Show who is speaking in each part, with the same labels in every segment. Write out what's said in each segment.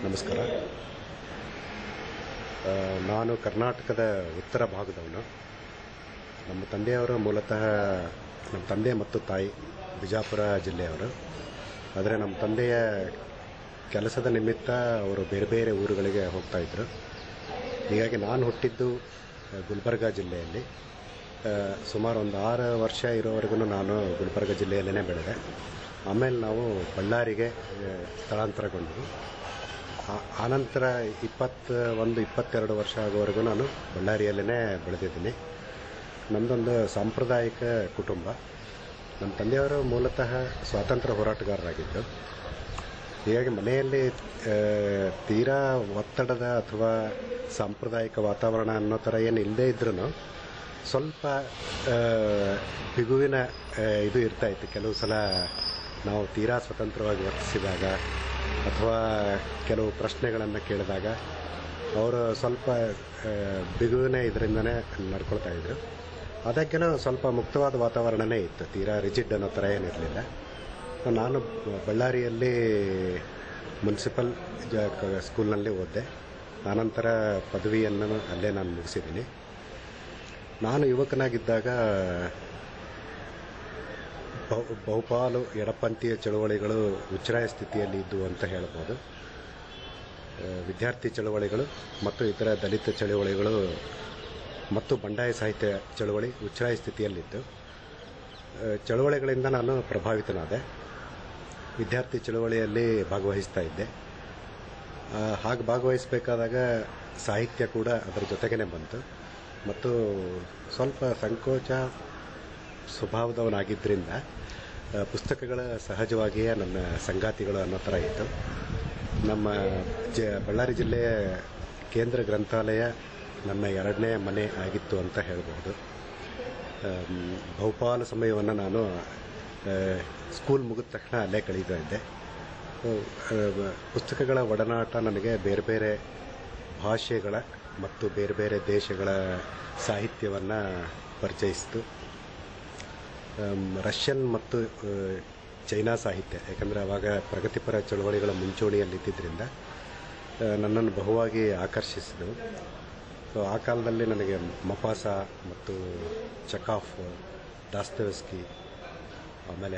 Speaker 1: ನಮಸ್ಕಾರ ಆ, ನಾನು ಕರ್ನಾಟಕದ ಉತ್ತರ ಭಾಗದವನು ನಮ್ಮ ತಂದೆಯವರು ಮೂಲತಃ ನಮ್ಮ ತಂದೆ ಮತ್ತು ತಾಯಿ ಬಿಜಾಪುರ ಜಿಲ್ಲೆಯವರು ಆದರೆ ನಮ್ಮ ತಂದೆಯ ಕೆಲಸದ ನಿಮಿತ್ತ ಅವರು ಬೇರೆ ಬೇರೆ ಊರುಗಳಿಗೆ ಹೋಗ್ತಾ ಇದ್ದರು ಹೀಗಾಗಿ ನಾನು ಹುಟ್ಟಿದ್ದು ಆ, ಗುಲ್ಬರ್ಗ ಜಿಲ್ಲೆಯಲ್ಲಿ ಆ, ಸುಮಾರು ಒಂದು ಆರು ವರ್ಷ ಇರೋವರೆಗೂ ನಾನು ಗುಲ್ಬರ್ಗ ಜಿಲ್ಲೆಯಲ್ಲೇ ಬೆಳೆದೆ ಆಮೇಲೆ ನಾವು ಬಳ್ಳಾರಿಗೆ ಆ, ಸ್ಥಳಾಂತರಗೊಂಡ್ವಿ ಆ- ಆನಂತರ ಇಪ್ಪತ್ತ ಒಂದು ಇಪ್ಪತ್ತೆರಡು ವರ್ಷ ಆಗುವವರೆಗೂ ನಾನು ಬಳ್ಳಾರಿಯಲ್ಲೇ ಬೆಳೆದಿದ್ದೀನಿ ನಮ್ಮದೊಂದು ಸಾಂಪ್ರದಾಯಿಕ ಕುಟುಂಬ ನಮ್ಮ ತಂದೆಯವರು ಮೂಲತಃ ಸ್ವಾತಂತ್ರ್ಯ ಹೋರಾಟಗಾರರಾಗಿದ್ದರು ಹೀಗಾಗಿ ಮನೆಯಲ್ಲಿ ಆ, ತೀರಾ ಒತ್ತಡದ ಅಥವಾ ಸಾಂಪ್ರದಾಯಿಕ ವಾತಾವರಣ ಅನ್ನೋ ಥರ ಏನು ಇಲ್ಲದೇ ಇದ್ರೂ ಸ್ವಲ್ಪ ಆ, ಬಿಗುವಿನ ಆ, ಇದು ಇರ್ತಾ ಇತ್ತು ಕೆಲವು ಸಲ ನಾವು ತೀರಾ ಸ್ವತಂತ್ರವಾಗಿ ವರ್ತಿಸಿದಾಗ ಅಥವಾ ಕೆಲವು ಪ್ರಶ್ನೆಗಳನ್ನು ಕೇಳಿದಾಗ ಅವರು ಸ್ವಲ್ಪ ಆ, ಬಿಗುವಿನ ಇದರಿಂದನೇ ನಡ್ಕೊಳ್ತಾ ಇದ್ರು ಅದಕ್ಕೆನೂ ಸ್ವಲ್ಪ ಮುಕ್ತವಾದ ವಾತಾವರಣನೇ ಇತ್ತು ತೀರಾ ರಿಜಿಡ್ ಅನ್ನೋ ಥರ ಏನಿರಲಿಲ್ಲ ನಾನು ಬಳ್ಳಾರಿಯಲ್ಲಿ ಮುನ್ಸಿಪಲ್ ಜ- ಕ- ಸ್ಕೂಲ್ನಲ್ಲಿ ಓದಿದೆ ಆನಂತರ ಪದವಿಯನ್ನು ಅಲ್ಲೇ ನಾನು ಮುಗಿಸಿದ್ದೀನಿ ನಾನು ಯುವಕನಾಗಿದ್ದಾಗ ಬಹು- ಬಹುಪಾಲು ಎಡಪಂಥೀಯ ಚಳುವಳಿಗಳು ಉಚ್ಛ್ರಾಯ ಸ್ಥಿತಿಯಲ್ಲಿ ಇದ್ದವು ಅಂತ ಹೇಳ್ಬೋದು ಆ, ವಿದ್ಯಾರ್ಥಿ ಚಳುವಳಿಗಳು ಮತ್ತು ಇತರ ದಲಿತ ಚಳುವಳಿಗಳು ಮತ್ತು ಬಂಡಾಯ ಸಾಹಿತ್ಯ ಚಳುವಳಿ ಉಚ್ಛ್ರಾಯ ಸ್ಥಿತಿಯಲ್ಲಿದ್ದು ಆ, ಚಳುವಳಿಗಳಿಂದ ನಾನು ಪ್ರಭಾವಿತನಾದೆ ವಿದ್ಯಾರ್ಥಿ ಚಳುವಳಿಯಲ್ಲಿ ಭಾಗವಹಿಸ್ತಾ ಇದ್ದೆ ಆ, ಹಾಗೆ ಭಾಗವಹಿಸಬೇಕಾದಾಗ ಸಾಹಿತ್ಯ ಕೂಡ ಅದರ ಜೊತೆಗೇ ಬಂತು ಮತ್ತು ಸ್ವಲ್ಪ ಸಂಕೋಚ ಸ್ವಭಾವದವನಾಗಿದ್ದರಿಂದ ಆ, ಪುಸ್ತಕಗಳ ಸಹಜವಾಗಿಯೇ ನನ್ನ ಸಂಗಾತಿಗಳು ಅನ್ನೋ ಥರ ಇತ್ತು ನಮ್ಮ ಜ ಬಳ್ಳಾರಿ ಜಿಲ್ಲೆಯ ಕೇಂದ್ರ ಗ್ರಂಥಾಲಯ ನನ್ನ ಎರಡನೇ ಮನೆ ಆಗಿತ್ತು ಅಂತ ಹೇಳ್ಬೋದು ಆಮ್, ಬಹುಪಾಲು ಸಮಯವನ್ನು ನಾನು ಆ, ಸ್ಕೂಲ್ ಮುಗಿದ ತಕ್ಷಣ ಅಲ್ಲೇ ಕಳೀತಾ ಇದ್ದೆ ಸೊ, ಆ, ಪುಸ್ತಕಗಳ ಒಡನಾಟ ನನಗೆ ಬೇರೆ ಬೇರೆ ಭಾಷೆಗಳ ಮತ್ತು ಬೇರೆ ಬೇರೆ ದೇಶಗಳ ಸಾಹಿತ್ಯವನ್ನು ಪರಿಚಯಿಸಿತು ಆಮ್, ರಷ್ಯನ್ ಮತ್ತು ಆ, ಚೈನಾ ಸಾಹಿತ್ಯ ಯಾಕಂದರೆ ಅವಾಗ ಪ್ರಗತಿಪರ ಚಳವಳಿಗಳ ಮುಂಚೂಣಿಯಲ್ಲಿದ್ದರಿಂದ ಆ, ನನ್ನನ್ನು ಬಹುವಾಗಿ ಆಕರ್ಷಿಸಿದವು ಸೊ ಆ ಕಾಲದಲ್ಲಿ ನನಗೆ ಮಪಾಸ ಮತ್ತು ಚಕಾಫ್ ದಾಸ್ತವಸ್ಕಿ ಆಮೇಲೆ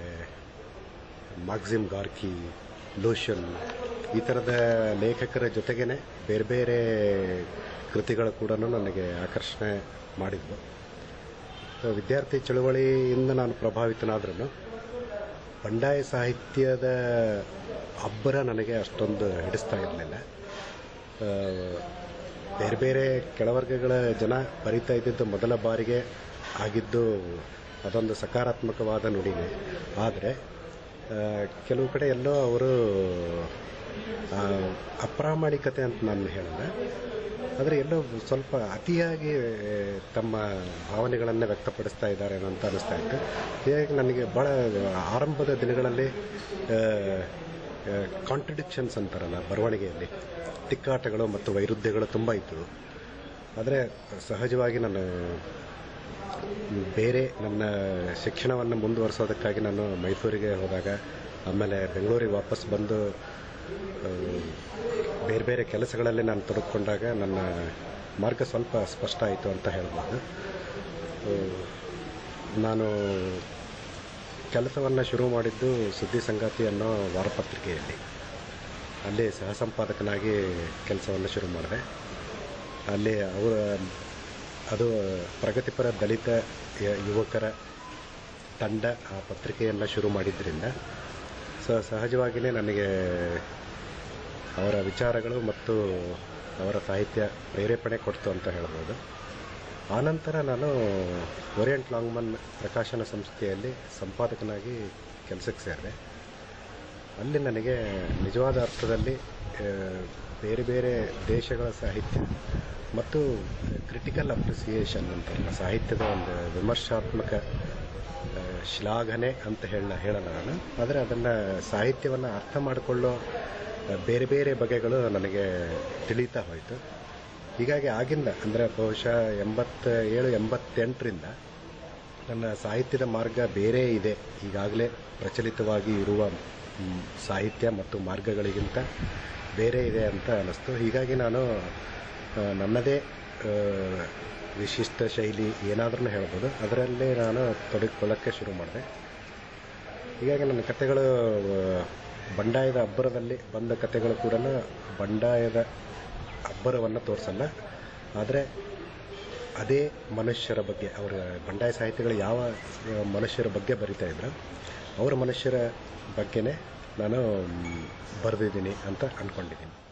Speaker 1: ಮಾಕ್ಸಿಮ್ ಗಾರ್ಕಿ ಲೋಷನ್ ಈ ಥರದ ಲೇಖಕರ ಜೊತೆಗೇನೆ ಬೇರೆ ಬೇರೆ ಕೃತಿಗಳು ಕೂಡ ನನಗೆ ಆಕರ್ಷಣೆ ಮಾಡಿದ್ವು ಸೊ ವಿದ್ಯಾರ್ಥಿ ಚಳುವಳಿಯಿಂದ ನಾನು ಪ್ರಭಾವಿತನಾದ್ರೂ ಬಂಡಾಯ ಸಾಹಿತ್ಯದ ಅಬ್ಬರ ನನಗೆ ಅಷ್ಟೊಂದು ಹಿಡಿಸ್ತಾ ಇರಲಿಲ್ಲ ಆ, ಬೇರೆ ಬೇರೆ ಕೆಳವರ್ಗಗಳ ಜನ ಬರಿತಾ ಇದ್ದಿದ್ದು ಮೊದಲ ಬಾರಿಗೆ ಆಗಿದ್ದು ಅದೊಂದು ಸಕಾರಾತ್ಮಕವಾದ ನುಡಿಗೆ ಆದರೆ ಆ, ಕೆಲವು ಕಡೆ ಎಲ್ಲೋ ಅವರು ಆ, ಅಪ್ರಾಮಾಣಿಕತೆ ಅಂತ ನಾನು ಹೇಳಲ್ಲ ಆದರೆ ಎಲ್ಲೋ ಸ್ವಲ್ಪ ಅತಿಯಾಗಿ ತಮ್ಮ ಭಾವನೆಗಳನ್ನು ವ್ಯಕ್ತಪಡಿಸ್ತಾ ಇದ್ದಾರೆ ಅಂತ ಅನಿಸ್ತಾ ಇತ್ತು ಹೀಗಾಗಿ ನನಗೆ ಭಾಳ ಆರಂಭದ ದಿನಗಳಲ್ಲಿ ಕಾಂಟ್ರಡಿಕ್ಷನ್ಸ್ ಅಂತಾರಲ್ಲ ಬರವಣಿಗೆಯಲ್ಲಿ ತಿಕ್ಕಾಟಗಳು ಮತ್ತು ವೈರುಧ್ಯಗಳು ತುಂಬ ಇದ್ದವು ಆದರೆ ಸಹಜವಾಗಿ ನಾನು ಬೇರೆ ನನ್ನ ಶಿಕ್ಷಣವನ್ನು ಮುಂದುವರಿಸೋದಕ್ಕಾಗಿ ನಾನು ಮೈಸೂರಿಗೆ ಹೋದಾಗ ಆಮೇಲೆ ಬೆಂಗಳೂರಿಗೆ ವಾಪಸ್ ಬಂದು ಆ, ಬೇರೆ ಬೇರೆ ಕೆಲಸಗಳಲ್ಲಿ ನಾನು ತೊಡಗಿಕೊಂಡಾಗ ನನ್ನ ಮಾರ್ಗ ಸ್ವಲ್ಪ ಸ್ಪಷ್ಟ ಆಯಿತು ಅಂತ ಹೇಳ್ಬೋದು ಆ, ನಾನು ಕೆಲಸವನ್ನು ಶುರು ಮಾಡಿದ್ದು ಸುದ್ದಿ ಸಂಗಾತಿ ಅನ್ನೋ ವಾರಪತ್ರಿಕೆಯಲ್ಲಿ ಅಲ್ಲಿ ಸಹ ಸಂಪಾದಕನಾಗಿ ಕೆಲಸವನ್ನು ಶುರು ಮಾಡಿದೆ ಅಲ್ಲಿ ಅವರ ಅದು ಪ್ರಗತಿಪರ ದಲಿತ ಯ- ಯುವಕರ ತಂಡ ಆ ಪತ್ರಿಕೆಯನ್ನು ಶುರು ಮಾಡಿದ್ದರಿಂದ ಸೊ ಸಹಜವಾಗಿಯೇ ನನಗೆ ಅವರ ವಿಚಾರಗಳು ಮತ್ತು ಅವರ ಸಾಹಿತ್ಯ ಪ್ರೇರೇಪಣೆ ಕೊಡ್ತು ಅಂತ ಹೇಳ್ಬೋದು ಆನಂತರ ನಾನು ಓರಿಯಂಟ್ ಲಾಂಗ್ಮನ್ ಪ್ರಕಾಶನ ಸಂಸ್ಥೆಯಲ್ಲಿ ಸಂಪಾದಕನಾಗಿ ಕೆಲಸಕ್ಕೆ ಸೇರಿದೆ ಅಲ್ಲಿ ನನಗೆ ನಿಜವಾದ ಅರ್ಥದಲ್ಲಿ ಆ, ಬೇರೆ ಬೇರೆ ದೇಶಗಳ ಸಾಹಿತ್ಯ ಮತ್ತು ಕ್ರಿಟಿಕಲ್ ಅಪ್ರಿಸಿಯೇಷನ್ ಅಂತಾರಲ್ಲ ಸಾಹಿತ್ಯದ ಒಂದು ವಿಮರ್ಶಾತ್ಮಕ ಆ, ಶ್ಲಾಘನೆ ಅಂತ ಹೇಳ ಹೇಳಲ್ಲ ನಾನು ಆದರೆ ಅದನ್ನು ಸಾಹಿತ್ಯವನ್ನು ಅರ್ಥ ಮಾಡಿಕೊಳ್ಳೋ ಆ, ಬೇರೆ ಬೇರೆ ಬಗೆಗಳು ನನಗೆ ತಿಳಿತಾ ಹೋಯಿತು ಹೀಗಾಗಿ ಆಗಿಂದ ಅಂದರೆ ಬಹುಶಃ ಎಂಬತ್ತ ಏಳು ಎಂಬತ್ತೆಂಟರಿಂದ ನನ್ನ ಸಾಹಿತ್ಯದ ಮಾರ್ಗ ಬೇರೆ ಇದೆ ಈಗಾಗಲೇ ಪ್ರಚಲಿತವಾಗಿ ಇರುವ ಮ್, ಸಾಹಿತ್ಯ ಮತ್ತು ಮಾರ್ಗಗಳಿಗಿಂತ ಬೇರೆ ಇದೆ ಅಂತ ಅನ್ನಿಸ್ತು ಹೀಗಾಗಿ ನಾನು ಆ, ನನ್ನದೇ ಆ, ವಿಶಿಷ್ಟ ಶೈಲಿ ಏನಾದ್ರೂ ಹೇಳ್ಬೋದು ಅದರಲ್ಲಿ ನಾನು ತೊಡಗಿಕೊಳ್ಳೋಕ್ಕೆ ಶುರು ಮಾಡಿದೆ ಹೀಗಾಗಿ ನನ್ನ ಕಥೆಗಳು ಆ, ಬಂಡಾಯದ ಅಬ್ಬರದಲ್ಲಿ ಬಂದ ಕಥೆಗಳು ಕೂಡ ಬಂಡಾಯದ ಅಬ್ಬರವನ್ನು ತೋರಿಸಲ್ಲ ಆದರೆ ಅದೇ ಮನುಷ್ಯರ ಬಗ್ಗೆ ಅವರ ಬಂಡಾಯ ಸಾಹಿತಿಗಳು ಯಾವ ಆ, ಮನುಷ್ಯರ ಬಗ್ಗೆ ಬರಿತಾ ಇದ್ರು ಅವರ ಮನುಷ್ಯರ ಬಗ್ಗೆನೇ ನಾನು ಮ್, ಬರೆದಿದ್ದೀನಿ ಅಂತ ಅಂದ್ಕೊಂಡಿದ್ದೀನಿ